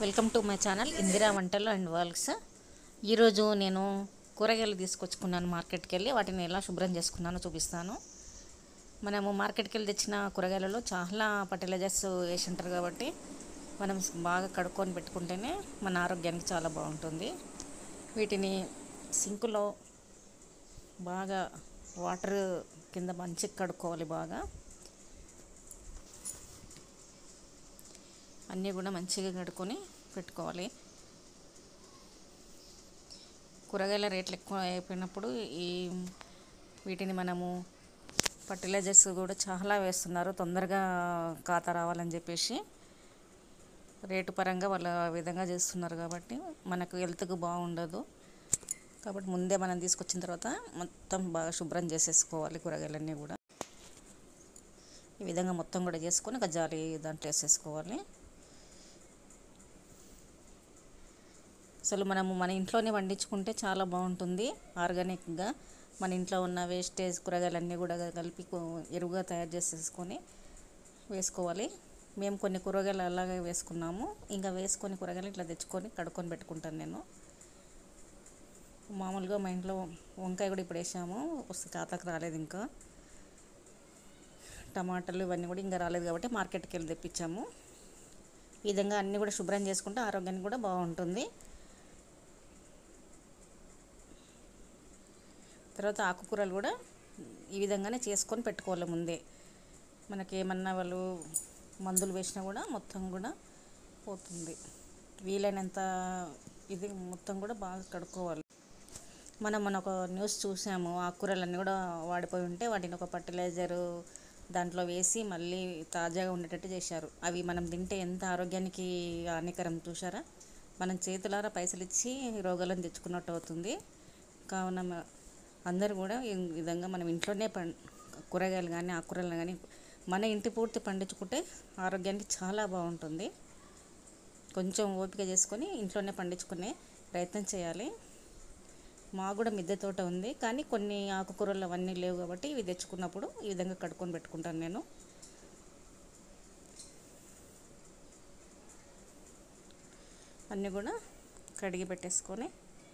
welcome to my channel Indira వంటలు and వాల్క్స్ ఈరోజు నేను కూరగాయలు తీసుకొచ్చుకున్నాను మార్కెట్కి వెళ్ళి వాటిని ఎలా శుభ్రం చేసుకున్నానో చూపిస్తాను మనము మార్కెట్కి వెళ్ళి తెచ్చిన కూరగాయలలో చాలా ఫర్టిలైజర్స్ వేసి ఉంటారు కాబట్టి మనం బాగా కడుక్కొని పెట్టుకుంటేనే మన ఆరోగ్యానికి చాలా బాగుంటుంది వీటిని సింకులో బాగా వాటర్ కింద మంచిగా కడుక్కోవాలి బాగా అన్నీ కూడా మంచిగా కడుక్కొని పెట్టుకోవాలి కూరగాయల రేట్లు ఎక్కువ అయిపోయినప్పుడు ఈ వీటిని మనము ఫర్టిలైజర్స్ కూడా చాలా వేస్తున్నారు తొందరగా ఖాతా రావాలని చెప్పేసి రేటు పరంగా వాళ్ళ ఆ విధంగా చేస్తున్నారు కాబట్టి మనకు హెల్త్కు బాగుండదు కాబట్టి ముందే మనం తీసుకొచ్చిన తర్వాత మొత్తం బాగా శుభ్రం చేసేసుకోవాలి కూరగాయలన్నీ కూడా ఈ విధంగా మొత్తం కూడా చేసుకొని ఒక జాలి దాంట్లో వేసేసుకోవాలి అసలు మనము మన ఇంట్లోనే పండించుకుంటే చాలా బాగుంటుంది ఆర్గానిక్గా మన ఇంట్లో ఉన్న వేస్టేజ్ కూరగాయలన్నీ కూడా కలిపి కో- ఎరువుగా తయారు చేసేసుకొని వేసుకోవాలి మేము కొన్ని కూరగాయలు అలాగే వేసుకున్నాము ఇంకా వేసుకొని కూరగాయలు ఇట్లా తెచ్చుకొని కడుక్కొని పెట్టుకుంటాను నేను మామూలుగా మా ఇంట్లో వంకాయ కూడా ఇప్పుడు వేసాము వస్తే ఖాతాకు రాలేదు ఇంకా టమాటాలు ఇవన్నీ కూడా ఇంకా రాలేదు కాబట్టి మార్కెట్కి వెళ్ళి తెప్పించాము ఈ విధంగా అన్నీ కూడా శుభ్రం చేసుకుంటే ఆరోగ్యానికి కూడా బాగుంటుంది తర్వాత ఆకుకూరలు కూడా ఈ విధంగానే చేసుకొని పెట్టుకోవాలి ముందే మనకి ఏమన్నా వాళ్ళు మందులు వేసినా కూడా మొత్తం కూడా పోతుంది వీలైనంత ఇది మొత్తం కూడా బాగా కడుక్కోవాలి మనం మన ఒక న్యూస్ చూసాము ఆకుకూరలన్నీ కూడా వాడిపోయి ఉంటే వాటిని ఒక ఫర్టిలైజరు దాంట్లో వేసి మళ్ళీ తాజాగా ఉండేటట్టు చేశారు అవి మనం తింటే ఎంత ఆరోగ్యానికి హానికరం చూసారా మనం చేతులారా పైసలు ఇచ్చి రోగాలను తెచ్చుకున్నట్టు అవుతుంది కావున మ- అందరూ కూడా ఈ విధంగా మనం ఇంట్లోనే పం కూరగాయలు కానీ ఆకుకూరలు కానీ మన ఇంటి పూర్తి పండించుకుంటే ఆరోగ్యానికి చాలా బాగుంటుంది కొంచెం ఓపిక చేసుకొని ఇంట్లోనే పండించుకునే ప్రయత్నం చేయాలి మాకు కూడా మిద్దె తోట ఉంది కానీ కొన్ని ఆకుకూరలు అవన్నీ లేవు కాబట్టి ఇవి తెచ్చుకున్నప్పుడు ఈ విధంగా కడుక్కొని పెట్టుకుంటాను నేను అన్నీ కూడా కడిగి పెట్టేసుకొని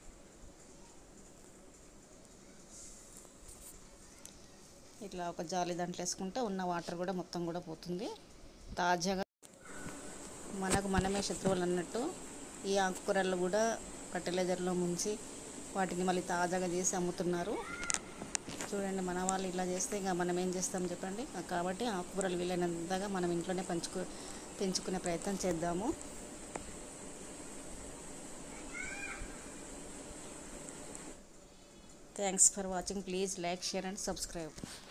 ఇట్లా ఒక జాలి దాంట్లో వేసుకుంటే ఉన్న వాటర్ కూడా మొత్తం కూడా పోతుంది తాజాగా మనకు మనమే శత్రువులు అన్నట్టు ఈ ఆకుకూరలు కూడా ఫర్టిలైజర్లో ముంచి వాటిని మళ్ళీ తాజాగా చేసి అమ్ముతున్నారు చూడండి మన వాళ్ళు ఇలా చేస్తే ఇంకా మనం ఏం చేస్తాం చెప్పండి కాబట్టి ఆకుకూరలు వీలైనంతగా మనం ఇంట్లోనే పంచుకు పెంచుకునే ప్రయత్నం చేద్దాము thanks for watching please like share and subscribe